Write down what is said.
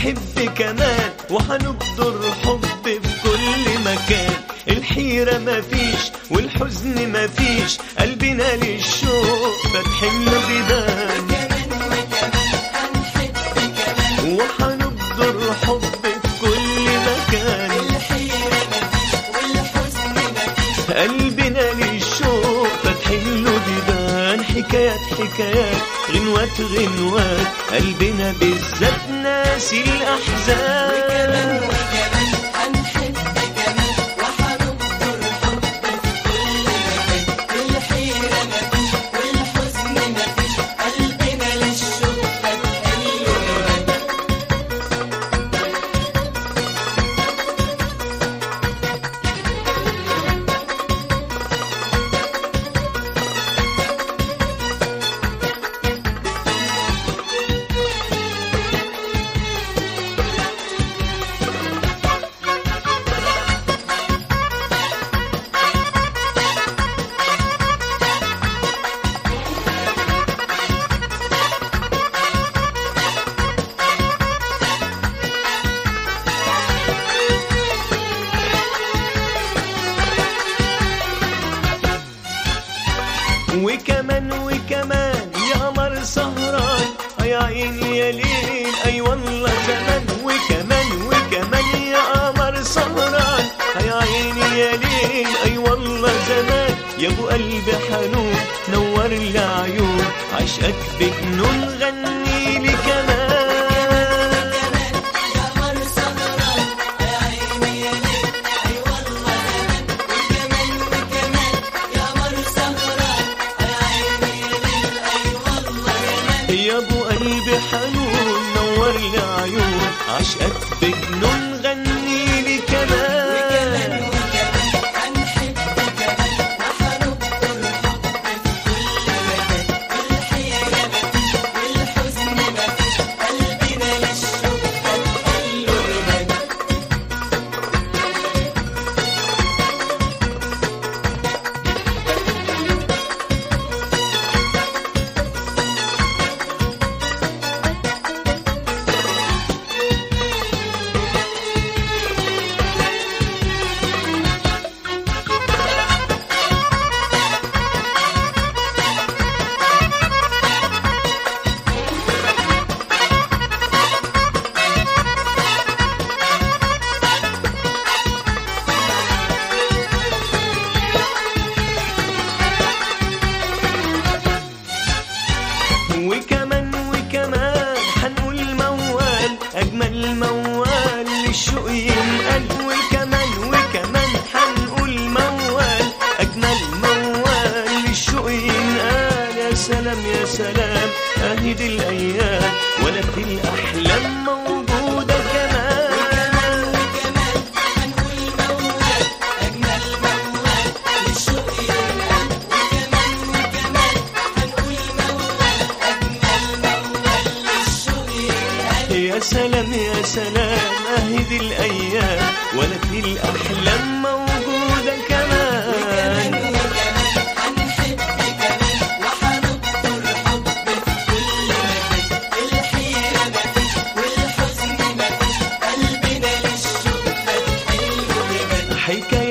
هنحب كمان وهنبدر حب في كل مكان الحيرة مفيش والحزن مفيش قلبنا للشوق فاتحين له بيبان وهنبدر حب في كل مكان قلبنا للشوق فاتحين له بيبان حكايات حكايات غنوات غنوات قلبنا بالذات ناسي الأحزان وكمان وكمان يا قمر سهران يا عيني يا ليل اي والله زمان وكمان وكمان يا قمر سهران يا عيني يا ليل اي والله زمان يا ابو قلبي حنون نور لي عيون عشقك بجنون غني لي كمان يا ابو قلبي حنون نور لي عيون عشقك بجنون غني لي كمان وكمان وكمان حنقول موال اجمل موال للشوق ينقل وكمان وكمان حنقول موال اجمل موال للشوق ينقل يا سلام يا سلام اهي دي الايام ولا في الاحلام موجوده كمان يا سلام يا سلام اهي دي الايام ولا في الاحلام موجوده كمان حكاية